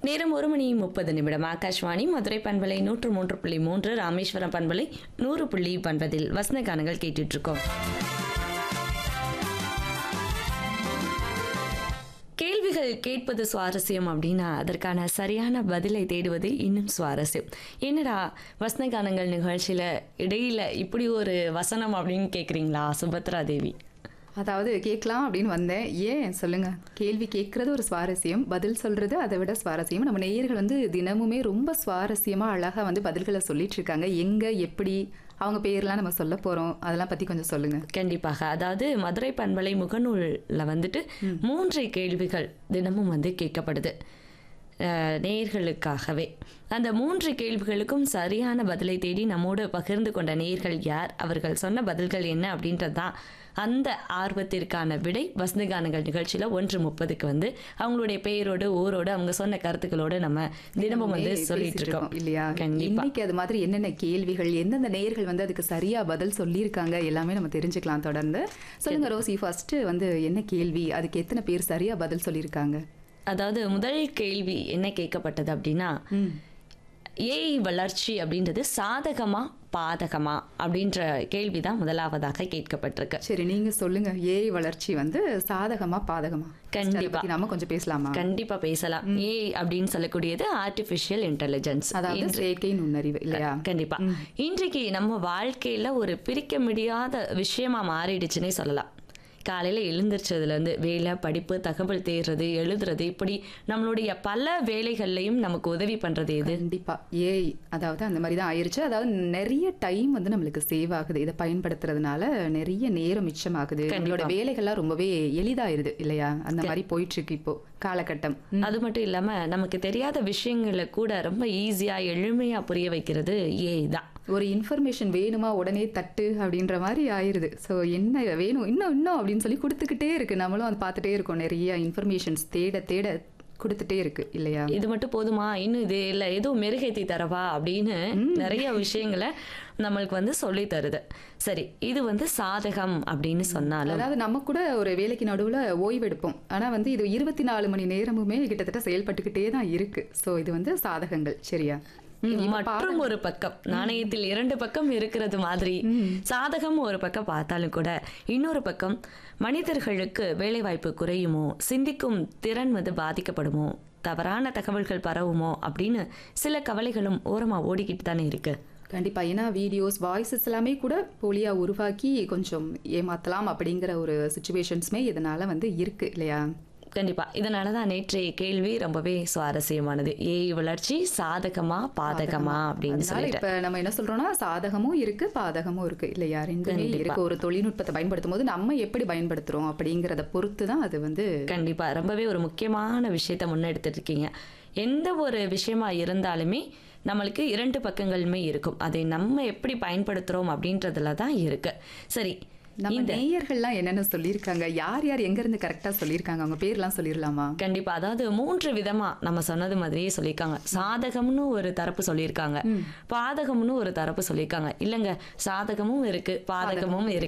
நேரம் ஒரு மணி முப்பது நிமிடம் ஆகாஷ்வாணி மதுரை பண்பலை நூற்று மூன்று புள்ளி மூன்று ராமேஸ்வரம் பண்பலை நூறு புள்ளி பண்பதில் வசன கானங்கள் கேட்டுட்டு இருக்கோம் கேள்விகள் கேட்பது சுவாரஸ்யம் அப்படின்னா அதற்கான சரியான பதிலை தேடுவது இன்னும் சுவாரஸ்யம் என்னடா வசன கானங்கள் நிகழ்ச்சியில இடையில இப்படி ஒரு வசனம் அப்படின்னு கேக்குறீங்களா சுபத்ரா தேவி அதாவது கேட்கலாம் அப்படின்னு வந்தேன் ஏன் சொல்லுங்க கேள்வி கேட்கறது ஒரு சுவாரஸ்யம் பதில் சொல்றது அதை விட சுவாரஸ்யம் நம்ம நேயர்கள் வந்து தினமுமே ரொம்ப சுவாரஸ்யமா அழகா வந்து பதில்களை சொல்லிட்டு இருக்காங்க எங்க எப்படி அவங்க பேர்லாம் நம்ம சொல்ல போறோம் அதெல்லாம் பத்தி கொஞ்சம் சொல்லுங்க கண்டிப்பாக அதாவது மதுரை பண்பலை முகநூலில் வந்துட்டு மூன்று கேள்விகள் தினமும் வந்து கேட்கப்படுது அஹ், நேயர்களுக்காகவே அந்த மூன்று கேள்விகளுக்கும் சரியான பதிலை தேடி நம்மோடு பகிர்ந்து கொண்ட நேயர்கள் யார் அவர்கள் சொன்ன பதில்கள் என்ன அப்படின்றது தான் அந்த ஆர்வத்திற்கான விடை வசந்தகானங்கள் நிகழ்ச்சியில் ஒன்று முப்பதுக்கு வந்து அவங்களுடைய பெயரோடு ஊரோடு அவங்க சொன்ன கருத்துக்களோடு நம்ம தினமும் வந்து பேசிட்டு சொல்லிட்டு இருக்கோம் இல்லையா கண்டிப்பா இன்னைக்கு அது மாதிரி என்னென்ன கேள்விகள் எந்தெந்த நேயர்கள் வந்து அதுக்கு சரியா பதில் சொல்லியிருக்காங்க எல்லாமே நம்ம தெரிஞ்சுக்கலாம் தொடர்ந்து சொல்லுங்க ரோசி ஃபர்ஸ்ட் வந்து என்ன கேள்வி அதுக்கு எத்தனை பேர் சரியா பதில் சொல்லியிருக்காங்க அதாவது முதல் கேள்வி என்ன கேட்கப்பட்டது அப்படின்னா ஏஐ வளர்ச்சி அப்படின்றது சாதகமா பாதகமா அப்படின்ற கேள்விதான் முதலாவதாக கேட்கப்பட்டிருக்கு சரி நீங்க சொல்லுங்க ஏஐ வளர்ச்சி வந்து சாதகமா பாதகமா கண்டிப்பா. அதை பத்தி நாம கொஞ்சம் பேசலாமா கண்டிப்பா பேசலாம் ஏஐ அப்படின்னு சொல்லக்கூடியது ஆர்டிஃபிஷியல் இன்டெலிஜென்ஸ் அதாவது செயற்கை நுண்ணறிவு இல்லையா கண்டிப்பா இன்றைக்கு நம்ம வாழ்க்கையில ஒரு பிரிக்க முடியாத விஷயமா மாறிடுச்சுன்னே சொல்லலாம் காலையில எழுந்திரிச்சதுல இருந்து வேலை படிப்பு தகவல் தேடுறது எழுதுறது இப்படி நம்மளுடைய பல வேலைகள்லையும் நமக்கு உதவி பண்றது எது கண்டிப்பா ஏஐ அதாவது அந்த மாதிரி தான் ஆயிருச்சு அதாவது நிறைய டைம் வந்து நம்மளுக்கு சேவ் ஆகுது இதை பயன்படுத்துறதுனால நிறைய நேரம் மிச்சமாகுது நம்மளோட வேலைகள்லாம் ரொம்பவே எளிதாயிருது இல்லையா அந்த மாதிரி போயிட்டு இருக்கு இப்போ காலகட்டம் அது மட்டும் இல்லாம நமக்கு தெரியாத விஷயங்களை கூட ரொம்ப ஈஸியா எளிமையா புரிய வைக்கிறது ஏஐ தான் ஒரு இன்ஃபர்மேஷன் வேணுமா உடனே தட்டு அப்படின்ற மாதிரி ஆயிருது ஸோ என்ன வேணும் இன்னும் இன்னும் அப்படின்னு சொல்லி கொடுத்துக்கிட்டே இருக்கு நம்மளும் அதை பார்த்துட்டே இருக்கோம் நிறைய இன்ஃபர்மேஷன்ஸ் தேட தேட கொடுத்துட்டே இருக்கு இல்லையா இது மட்டும் போதுமா இன்னும் இது இல்லை எதுவும் மெருகேத்தி தரவா அப்படின்னு நிறைய விஷயங்களை நம்மளுக்கு வந்து சொல்லி தருது சரி இது வந்து சாதகம் அப்படின்னு சொன்னாலும் அதாவது நம்ம கூட ஒரு வேலைக்கு நடுவுல ஓய்வு எடுப்போம் ஆனா வந்து இது இருபத்தி நாலு மணி நேரமுமே கிட்டத்தட்ட செயல்பட்டுக்கிட்டே தான் இருக்கு ஸோ இது வந்து சாதகங்கள் சரியா ம், இப்ப மற்றும் ஒரு பக்கம் நாணயத்தில் இரண்டு பக்கம் இருக்கிறது மாதிரி சாதகம் ஒரு பக்கம் பார்த்தாலும் கூட இன்னொரு பக்கம் மனிதர்களுக்கு வேலைவாய்ப்பு குறையுமோ சிந்திக்கும் திறன் வந்து பாதிக்கப்படுமோ தவறான தகவல்கள் பரவுமோ அப்படின்னு சில கவலைகளும் ஓரமா ஓடிக்கிட்டு தானே இருக்கு கண்டிப்பா ஏன்னா வீடியோஸ் வாய்ஸஸ் எல்லாமே கூட போலியா உருவாக்கி கொஞ்சம் ஏமாத்தலாம் அப்படிங்கிற ஒரு சுச்சுவேஷன்ஸுமே இதனால வந்து இருக்கு இல்லையா கண்டிப்பா இதனால தான் நேற்றைய கேள்வி ரொம்பவே சுவாரஸ்யமானது ஏஐ வளர்ச்சி சாதகமா பாதகமா அப்படின்னு அதனால சொல்லிட்டு இப்ப நம்ம என்ன சொல்றோம்னா சாதகமும் இருக்கு பாதகமும் இருக்கு இல்லையா ரெண்டுமே இருக்கு ஒரு தொழில்நுட்பத்தை பயன்படுத்தும் போது நம்ம எப்படி பயன்படுத்துறோம் அப்படிங்கறத பொறுத்து தான் அது வந்து கண்டிப்பா ரொம்பவே ஒரு முக்கியமான விஷயத்தை முன்னெடுத்துட்டு இருக்கீங்க எந்த ஒரு விஷயமா இருந்தாலுமே நம்மளுக்கு இரண்டு பக்கங்களுமே இருக்கும் அதை நம்ம எப்படி பயன்படுத்துறோம் அப்படின்றதுல தான் இருக்கு சரி நம்ம நேயர்கள்லாம் என்னென்ன சொல்லியிருக்காங்க யார் யார் எங்க இருந்து கரெக்டா சொல்லியிருக்காங்க அவங்க பேர்லாம் சொல்லிடலாமா கண்டிப்பா அதாவது மூன்று விதமா நம்ம சொன்னது மாதிரியே சொல்லியிருக்காங்க சாதகம்னு ஒரு தரப்பு சொல்லியிருக்காங்க பாதகம்னு ஒரு தரப்பு சொல்லியிருக்காங்க இல்லைங்க சாதகமும் இருக்கு பாதகமும் இருக்கு